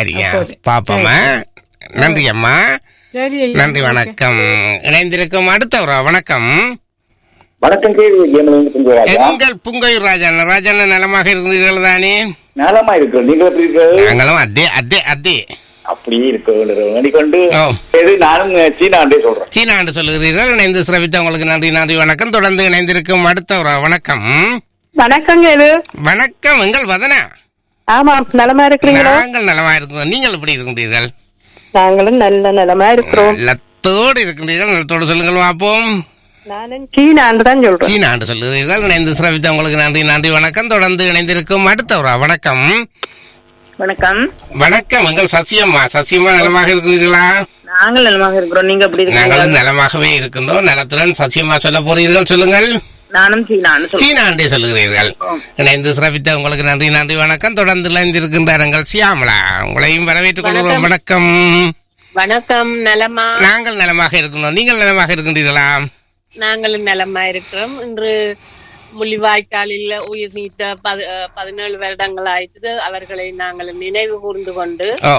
சரிங்க பாப்போம்மா நன்றி அம்மா சரி ஐயா. நன்றி வணக்கம் இணைந்திருக்கும் அடுத்தவரா வணக்கம் வணக்கம் கேள்வி ஏமலிங்க புங்கராஜா எங்கள் புங்கையூர் ராஜன் ராஜன் நலமாக இருந்தீர்கள் தானே நலமா இருக்கு நீங்க எப்படி இருக்கு நாங்களும் அதே அதே அதே அப்படியே இருக்கு எண்ணிக்கொண்டு ஓ. இது நானும் சீனாண்டே சொல்றேன் சீனா என்று சொல்லுகிறீர்கள் இணைந்து சிரவித்த உங்களுக்கு நன்றி நன்றி வணக்கம் தொடர்ந்து இணைந்திருக்கும் அடுத்தவரா வணக்கம் வணக்கங்க இது வணக்கம் எங்கள் வதனா ஆமா நலமா இருக்கிறீங்களா நாங்கள் நலமா இருக்கிறோம் நீங்கள் எப்படி இருக்கின்றீர்கள் நாங்களும் நல்ல நலமா இருக்கிறோம் நலத்தோடு இருக்கின்றீர்கள் நலத்தோடு சொல்லுங்கள் பார்ப்போம் நானும் சீனான்னு தான் சொல்றேன் சீனா என்று சொல்லுகிறீர்கள் இணைந்து சிரவித்த உங்களுக்கு நன்றி நன்றி வணக்கம் தொடர்ந்து இணைந்திருக்கும் அடுத்தவரா வணக்கம் வணக்கம் வணக்கம் எங்கள் சசியம்மா சசியம்மா நலமாக இருக்கிறீர்களா நாங்கள் நலமாக இருக்கிறோம் நீங்க எப்படி இருக்கீங்க நாங்களும் நலமாகவே இருக்கின்றோம் நலத்துடன் சசியம்மா சொல்ல போறீர்கள் சொல்லுங்கள் நானும் சீனான்னு சொல்றேன் சீனா என்றே சொல்லுகிறீர்கள் இணைந்து சிறப்பித்த உங்களுக்கு நன்றி நன்றி வணக்கம் தொடர்ந்து இணைந்திருக்கின்றார்கள் சியாமலா உங்களையும் வரவேற்றுக் கொள்கிறோம் வணக்கம் வணக்கம் நலமா நாங்கள் நலமாக இருக்கின்றோம் நீங்கள் நலமாக இருக்கின்றீர்களா நாங்களும் நலமா இருக்கிறோம் இன்று முள்ளிவாய்க்காலில் உயிர் நீத்த பதி- அஹ் பதினேழு வருடங்கள் ஆயிட்டது அவர்களை நாங்கள் நினைவு கூர்ந்து கொண்டு ஓ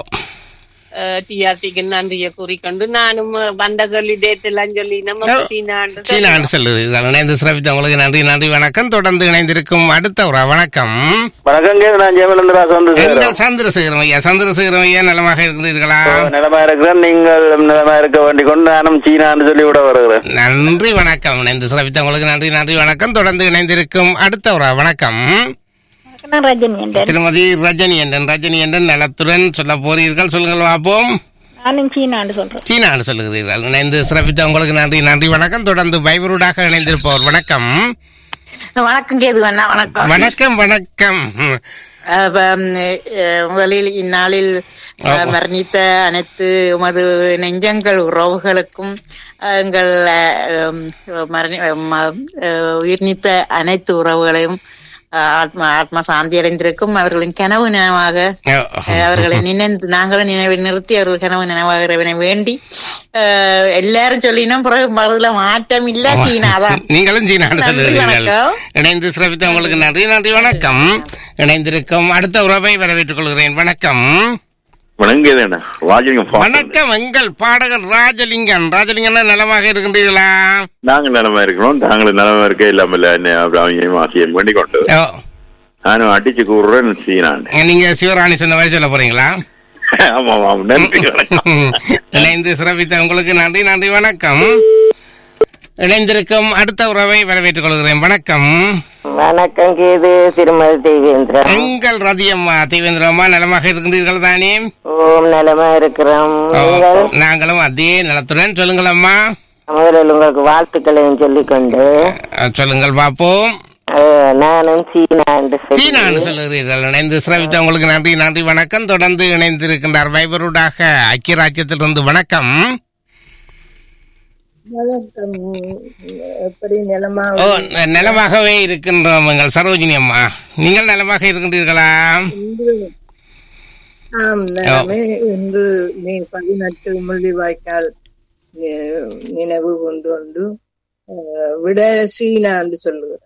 டிஆர்டிக்கு நன்றியை கூறிக்கொண்டு நானும் வந்த சொல்லி டேட் எல்லாம் சொல்லி நம்ம ஓ. சீனாண்டு சீனா என்று சொல்லுகிறீர்கள் இணைந்து சிறப்பித்த உங்களுக்கு நன்றி நன்றி வணக்கம் தொடர்ந்து இணைந்திருக்கும் அடுத்த ஒரு வணக்கம் வணக்கம் கேது நான் ஜெயமலந்தராசன் வந்து எங்கள் சந்திரசேகரம் ஐயா சந்திரசேகரம் ஐயா நலமாக இருக்கிறீர்களா நிலமா இருக்கிறேன் நீங்கள் நிலமா இருக்க வேண்டிக் கொண்டு நானும் சீனான்னு சொல்லி விட வருகிறேன் நன்றி வணக்கம் இணைந்து சிறப்பித்த உங்களுக்கு நன்றி நன்றி வணக்கம் தொடர்ந்து இணைந்திருக்கும் அடுத்த ஒரு வணக்கம் நான் ரஜினி என்றேன் திருமதி ரஜினி என்றன் ரஜினி என்றன் நலத்துடன் சொல்ல போறீர்கள் சொல்லுங்கள் பார்ப்போம் நானும் சீனான்னு சொல்றேன் சீனான்னு சொல்லுகிறீர்கள் இணைந்து சிறப்பித்த உங்களுக்கு நன்றி நன்றி வணக்கம் தொடர்ந்து பைபருடாக இணைந்திருப்பவர் வணக்கம் வணக்கம் கேது அண்ணா வணக்கம் வணக்கம் வணக்கம் அஹ் ப- அஹ் முதலில் இந்நாளில் அஹ், மரணித்த அனைத்து உமது நெஞ்சங்கள் உறவுகளுக்கும் அஹ், எங்கள் அஹ், உம், மரணி ம- அஹ், உயிர் நீத்த அனைத்து உறவுகளையும் அஹ், ஆத்மா ஆத்மா சாந்தி அடைந்திருக்கும் அவர்களின் கனவு நினைவாக அஹ், அவர்களை நினைந்து நாங்களும் நினைவை நிறுத்தி அவர்கள் கனவு நினைவாக இறைவனை வேண்டி அஹ், எல்லாரும் சொல்லினோம் பிறகு மறுதல மாற்றம் இல்ல சீனாதான் நீங்களும் சீனான்னு நன்றி, சொல்லுகிறீர்கள் வணக்கம். இணைந்து சிறப்பித்த உங்களுக்கு நன்றி நன்றி வணக்கம் இணைந்திருக்கும் அடுத்த உறவை வரவேற்றுக் கொள்கிறேன் வணக்கம் வணக்கம் கேது அண்ணா ராஜலிங்கம் வணக்கம் எங்கள் பாடகர் ராஜலிங்கன் ராஜலிங்கன் நலமாக இருக்கின்றீர்களா நாங்கள் நிலமா இருக்கிறோம் நாங்களும் நிலமா இருக்க இல்லாமல் அவங்களையும் ஆசியம் வேண்டிக் கொண்டு ஓ, நானும் அடிச்சு கூறுறேன் சீனான் நீங்க சிவராணி சொன்ன மாதிரி சொல்ல போறீங்களா ஆமா ஆமா நன்றி வணக்கம் இணைந்து சிறப்பித்த உங்களுக்கு நன்றி நன்றி வணக்கம் இணைந்திருக்கும் அடுத்த உறவை வரவேற்றுக் கொள்கிறேன் வணக்கம் வணக்கம் கேது திருமதி தேவேந்திரன் எங்கள் ரதியம்மா தேவேந்திரம்மா நலமாக இருக்கின்றீர்கள் தானே ஓம் நலமா இருக்கிறோம் ஓ, நாங்களும் அதே நலத்துடன் சொல்லுங்களம்மா முதலில் உங்களுக்கு வாழ்த்துக்களையும் சொல்லிக்கொண்டு அஹ், சொல்லுங்கள் பார்ப்போம் அஹ், நானும் சீனா என்று சீனான்னு சொல்லுகிறீர்கள் இணைந்து சிறப்பித்த உங்களுக்கு நன்றி நன்றி வணக்கம் தொடர்ந்து இணைந்திருக்கின்றார் வைபருடாக ஐக்கிய ராஜ்யத்திலிருந்து வணக்கம் வணக்கம் எப்படி நிலமா ஓ ந- நலமாகவே இருக்கின்றோம் எங்கள் சரோஜினி அம்மா நீங்கள் நலமாக இருக்கின்றீர்களா ஆம் நிலமே இன்று மே பதினெட்டு முள்ளிவாய்க்கால் நி- நினைவு கொண்டு கொண்டு அஹ், விட சீனா என்று சொல்லுகிறேன்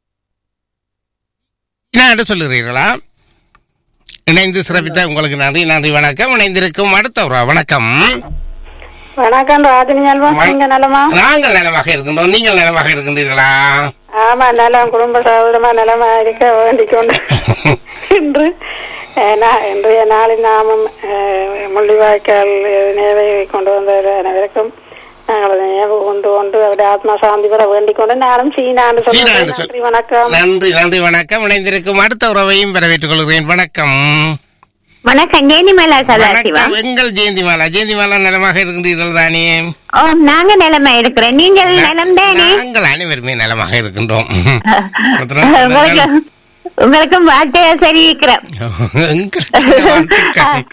என்ன என்று சொல்லுகிறீர்களா இணைந்து சிறப்பித்த உங்களுக்கு நன்றி நன்றி வணக்கம் இணைந்திருக்கும் அடுத்த ஒரு வணக்கம் வணக்கம் ராஜினி அல்வா நீங்க நலமா நாங்கள் நலமாக இருக்கின்றோம் நீங்கள் நலமாக இருக்கின்றீர்களா ஆமா நலம் குடும்ப சௌகரியமா நலமா இருக்க வேண்டிக் கொண்டு இன்று அஹ், நா- இன்றைய நாளின் நாமம் அஹ், முள்ளிவாய்க்கால் நினைவை கொண்டு வந்த அனைவருக்கும் நாங்கள் நினைவு கொண்டு கொண்டு அவருடைய ஆத்மா சாந்தி பெற வேண்டிக் கொண்டு நானும் சீனான்னு சீனா சொல்றேன் என்று சொல்- நன்றி வணக்கம் நன்றி நன்றி வணக்கம் இணைந்திருக்கும் அடுத்த உறவையும் வரவேற்றுக் கொள்கிறேன் வணக்கம் வணக்கம் ஜெயந்திமலா சதாசிவா வணக்கம் எங்கள் ஜெயந்திமாலா ஜெயந்திமாலா நலமாக இருக்கின்றீர்கள் தானே ஓ நாங்க நிலமா இருக்கிறோம் நீங்கள் நிலம் தானே நாங்கள் அனைவருமே நலமாக இருக்கின்றோம் உங்களுக்கு உங்களுக்கும் வார்த்தையா சரி இருக்கிறோம் எங்களுக்கு வாழ்த்துக்கள்.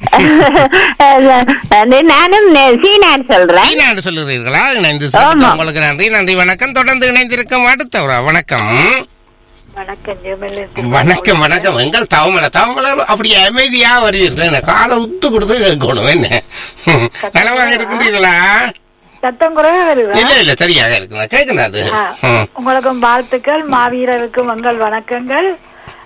அது நானும் சீனான்னு சொல்றேன் சீனான்னு சொல்லுகிறீர்களா இணைந்து சிறப்பித்த ஆமா. உங்களுக்கு நன்றி நன்றி வணக்கம் தொடர்ந்து இணைந்திருக்கும் அடுத்த உறவு வணக்கம் வணக்கம் ஜெயமலி வணக்கம் வணக்கம் எங்கள் தவமலை தவமலை அப்படி அமைதியா வருவீர்கள் என்ன காலை உத்து கொடுத்து கேட்கணும் என்ன நலமாக இருக்கின்றீர்களா சத்தம் குறைவா வருதா இல்ல இல்ல சரியாக இருக்குங்க கேட்கணும் அது ம். உங்களுக்கும் வாழ்த்துக்கள் மாவீரருக்கும் உங்கள் வணக்கங்கள்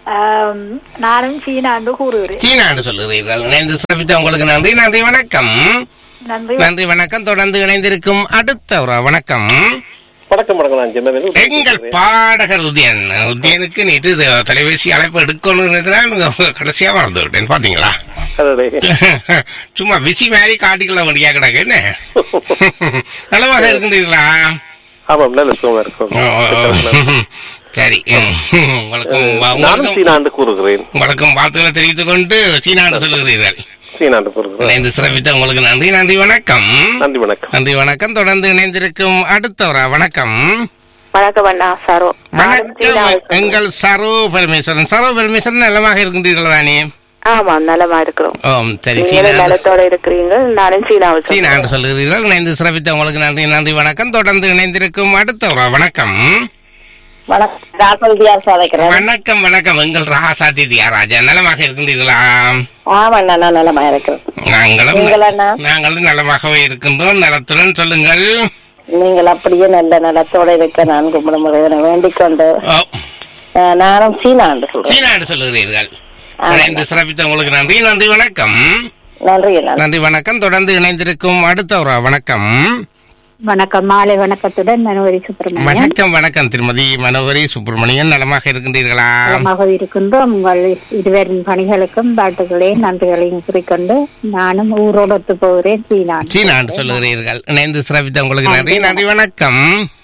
ஆம், நானும் சீனா என்று கூறுகிறேன் சீனாண்டு சொல்லுகிறீர்கள் இணைந்து சிறப்பித்த உங்களுக்கு நன்றி நன்றி வணக்கம் நன்றி நன்றி வணக்கம் தொடர்ந்து இணைந்திருக்கும் அடுத்த ஒரு வணக்கம் வணக்கம் வணக்கம் நான் ஜெனவேல் எங்கள் பாடகர் உதயன் உதயனுக்கு நேற்று இது தொலைபேசி அழைப்பு எடுக்கணும் கடைசியா மறந்து விட்டேன் பாத்தீங்களா சும்மா பிசி மாதிரி காட்டிக்கொள்ள வேண்டியா கிடக்கு என்ன நலமாக இருக்கின்றீர்களா ஆமாம் நல்ல சுகமா இருக்கும் ஓ, ஓ, ஓ. சரி ம். உங்களுக்கும் நானும் உங்களுக்கும் சீனாண்டு கூறுகிறேன் உங்களுக்கும் வாழ்த்துக்களை தெரிவித்துக் கொண்டு சீனாண்டு சொல்லுகிறீர்கள் சீனாண்டு கூறுகிறேன் இணைந்து சிறப்பித்த உங்களுக்கு நன்றி நன்றி வணக்கம் நன்றி வணக்கம் நன்றி வணக்கம் தொடர்ந்து இணைந்திருக்கும் அடுத்தவரா வணக்கம் வணக்கம் அண்ணா சரோ வணக்கம் எங்கள் சரோ பரமேஸ்வரன் சரோ பரமேஸ்வரன் நலமாக இருக்கின்றீர்கள் தானே ஆமா நலமா இருக்கிறோம் ஓம் சரி நீங்களும் சீனா நலத்தோட இருக்கிறீங்க நானும் சீனாவில் சீனா என்று சொல்லுகிறீர்கள் இணைந்து சிறப்பித்த உங்களுக்கு நன்றி நன்றி வணக்கம் தொடர்ந்து இணைந்திருக்கும் அடுத்தவரா வணக்கம் வணக்கம் ராகுல் தியார் சாதைக்கிறேன் வணக்கம் வணக்கம் எங்கள் ராசாதி தியாராஜா நலமாக இருக்கின்றீர்களா ஆமா அண்ணா நான் நலமா இருக்கிறேன் நாங்களும் நீங்கள் அண்ணா நாங்களும் நலமாகவே இருக்கின்றோம் நலத்துடன் சொல்லுங்கள் நீங்கள் அப்படியே நல்ல நலத்தோட இருக்க நான் கும்பிடுமுறையை வேண்டிக் கொண்டு ஓ, அஹ், நானும் சீனாண்டு சொல்றேன் சீனா என்று சொல்லுகிறீர்கள் ஆமாம். இணைந்து சிறப்பித்த உங்களுக்கு நன்றி நன்றி வணக்கம் நன்றி அண்ணா நன்றி வணக்கம் தொடர்ந்து இணைந்திருக்கும் அடுத்தவரா வணக்கம் வணக்கம் மாலை வணக்கத்துடன் மனோரி சுப்பிரமணியன் வணக்கம் வணக்கம் திருமதி மனோகரி சுப்பிரமணியன் நலமாக இருக்கின்றீர்களா நலமாக இருக்கின்றோம் உங்கள் இருவரின் பணிகளுக்கும் வாழ்த்துக்களையும் நன்றிகளையும் குறிக்கொண்டு நானும் ஊரோடு ஒத்து போகிறேன் சீனா சீனா என்று சொல்லுகிறீர்கள் இணைந்து சிறப்பித்த உங்களுக்கு நன்றி நன்றி வணக்கம்